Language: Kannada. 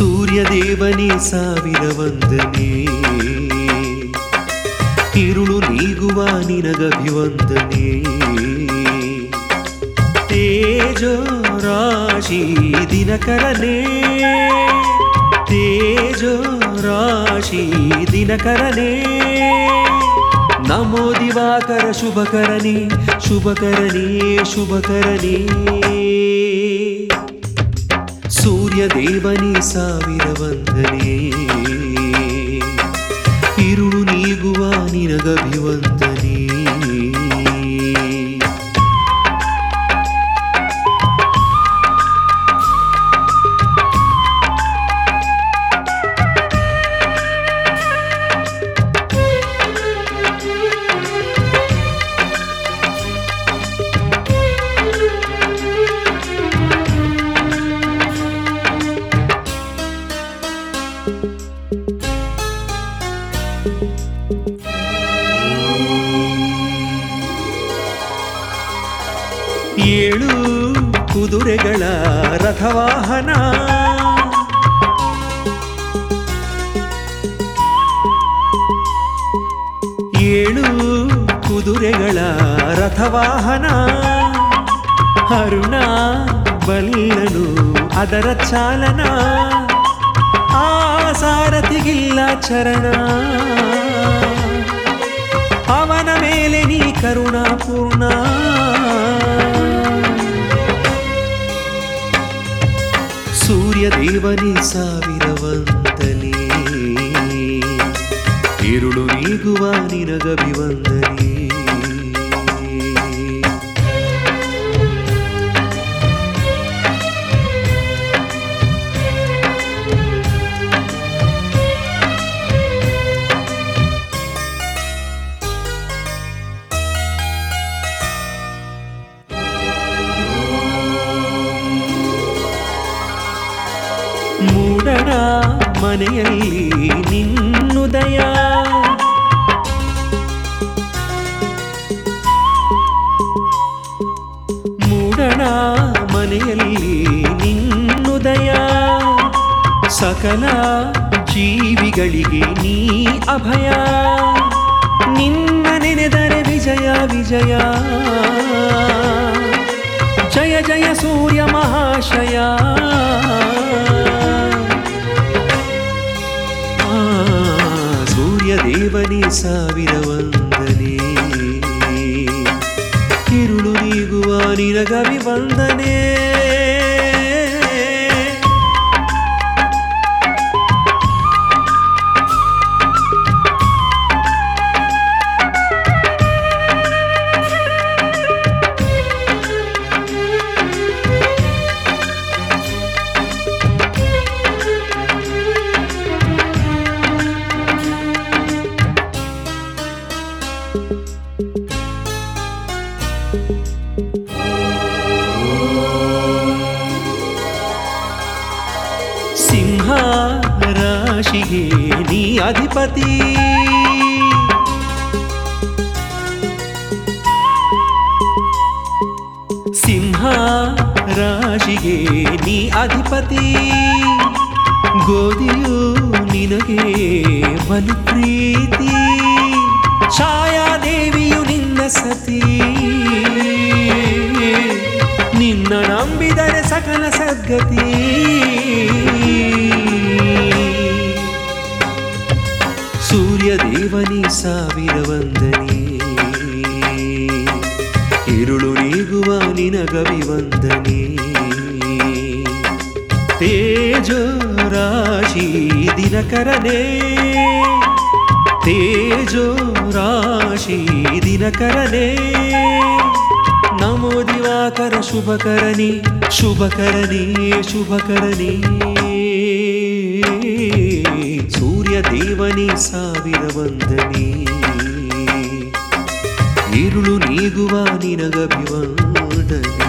ಸೂರ್ಯದೇವನೇ ಸಾವಿರ ವಂದನೆ ഇരുളു നീകുവാ നിനഗഭിവന്ദനേ തേജോ രാശി ദിനകരനേ തേജോ ರಾಶಿ ದಿನಕರನೇ ನಮೋ ದಿವಾಕರ ಶುಭಕರನೇ ಶುಭಕರನೇ ಶುಭಕರನೇ ಸೂರ್ಯ ದೇವನೇ ಸಾವಿರ ವಂದನೆ ഇരുളു നീകുവ നിനഗഭിവന്ദനേ ಏಳು ಕುದುರೆಗಳ ರಥವಾಹನ ಏಳು ಕುದುರೆಗಳ ರಥವಾಹನ ಅರುಣ ಬಲ್ಲನು ಅದರ ಚಾಲನ ಆ ಸಾರಥಿಗಿಲ್ಲ ಚರಣ ಅವನ ಮೇಲೆ ನೀ ಕರುಣಾಪೂರ್ಣ ಸೂರ್ಯ ದೇವನೇ ಸಾವಿರ ವಂದನೆ ഇരുളു നീകുവ നിനഗഭിവന്ദനേ ಮೂಡಣ ಮನೆಯಲ್ಲಿ ನಿನ್ನುದಯ ಮೂಡಣ ಮನೆಯಲ್ಲಿ ನಿನ್ನುದಯ ಸಕಲ ಜೀವಿಗಳಿಗೆ ನೀ ಅಭಯ ನಿನ್ನ ನೆನೆದರೆ ವಿಜಯ ವಿಜಯ ಜಯ ಜಯ ಸೂರ್ಯ ಮಹಾಶಯ ಆ, ಸೂರ್ಯ ದೇವನೇ ಸಾವಿರ ವಂದನೆ ഇരുളു നീകുವ നിനಗವಿ ವಂದನೆ ಸಿಂಹ ರಾಶಿಗೆ ನೀ ಅಧಿಪತಿ ಸಿಂಹ ರಾಶಿಗೆ ನೀ ಅಧಿಪತಿ ಗೋಧಿಯು ನಿನಗೆ ಬಲು ಪ್ರೀತಿ ಛಾಯಾದೇವಿಯು ನಿನ್ನ ಸತಿ ನಿನ್ನ ನಂಬಿದರೆ ಸಕಲ ಸದ್ಗತಿ ಸೂರ್ಯ ದೇವನಿ ಸಾವಿರ ವಂದನೆ ഇരുളു നീകുവ നിനഗവി ವಂದನೆ ತೇಜೋ ರಾಶಿ ದಿನಕರನೇ ತೇಜೋ ರಾಶಿ ದಿನಕರನೇ ನಮೋ ದಿವಾಕರ ಶುಭಕರಣಿ ಶುಭಕರಣಿ ಶುಭಕರಣಿ ಸೂರ್ಯ ದೇವನೇ ಸಾವಿರ ವಂದನೆ ഇരുളു നീകുവാ നിനഗഭിവാടനേ